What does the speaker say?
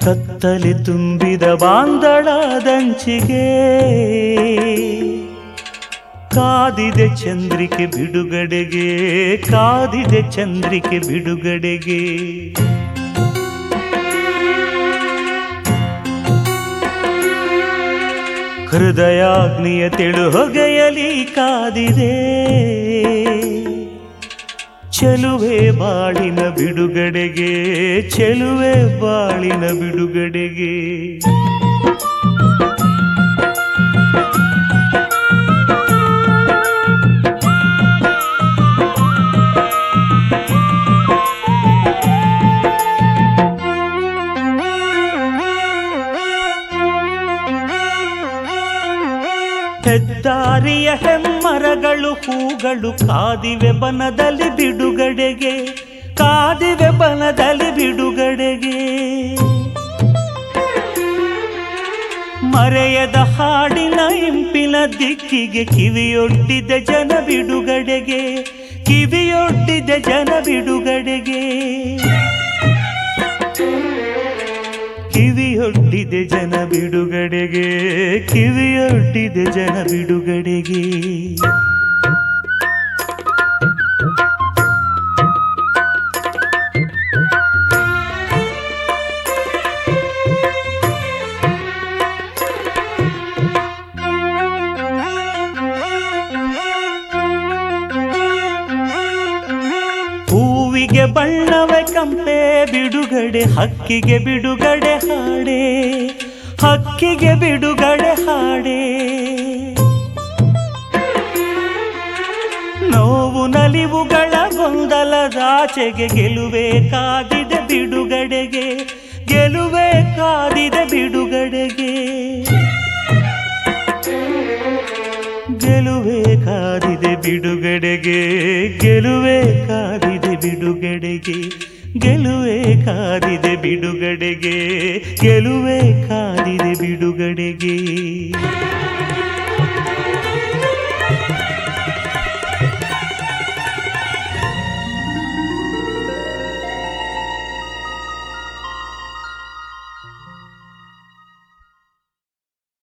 ಕತ್ತಲೆ ತುಂಬಿದ ಬಾಂದಳದಂಚಿಗೆ ಕಾದಿದೆ ಚಂದ್ರಿಕೆ ಬಿಡುಗಡೆಗೆ ಕಾದಿದೆ ಚಂದ್ರಿಕೆ ಬಿಡುಗಡೆಗೆ ಹೃದಯಾಗ್ನಿಯ ತೆಳು ಹೊಗೆಯಲಿ ಕಾದಿದೆ ಚೆಲುವೆ ಬಾಳಿನ ಬಿಡುಗಡೆಗೆ ಚೆಲುವೆ ಬಾಳಿನ ಬಿಡುಗಡೆಗೆ ಹೆದ್ದಾರಿಯ ಹೆಮ್ಮರಗಳು ಹೂಗಳು ಕಾದಿವೆ ಬನದಲ್ಲಿ ಬಿಡುಗಡೆಗೆ ಕಾದಿವೆ ಬನದಲ್ಲಿ ಬಿಡುಗಡೆಗೆ ಮರೆಯದ ಹಾಡಿನ ಇಂಪಿನ ದಿಕ್ಕಿಗೆ ಕಿವಿಯೊಡ್ಡಿದ ಜನ ಬಿಡುಗಡೆಗೆ ಕಿವಿಯೊಡ್ಡಿದ ಜನ ಬಿಡುಗಡೆಗೆ ಕಿವಿಯೊಡ್ಡಿದೆ ಜನ ಬಿಡುಗಡೆಗೆ ಕಿವಿಯೊಡ್ಡಿದೆ ಜನ ಬಿಡುಗಡೆಗೆ ಹೂವಿಗೆ ಬಣ್ಣವೇ ಕಂಪೆ ಬಿಡುಗಡೆ ಹಕ್ಕಿಗೆ ಬಿಡುಗಡೆ ಹಾಡೆ ಹಕ್ಕಿಗೆ ಬಿಡುಗಡೆ ಹಾಡೆ ನೋವು ನಲಿವುಗಳ ಗೊಂದಲದಾಚೆಗೆ ಗೆಲುವೆ ಕಾದಿದೆ ಬಿಡುಗಡೆಗೆ ಗೆಲುವೆ ಕಾದಿದೆ ಬಿಡುಗಡೆಗೆ ಗೆಲುವೆ ಕಾದಿದೆ ಬಿಡುಗಡೆಗೆ ಗೆಲುವೆ ಕಾದಿದೆ ಬಿಡುಗಡೆಗೆ ಗೆಲುವೆ ಕಾದಿದೆ ಬಿಡುಗಡೆಗೆ ಗೆಲುವೆ ಕಾದಿದೆ ಬಿಡುಗಡೆಗೆ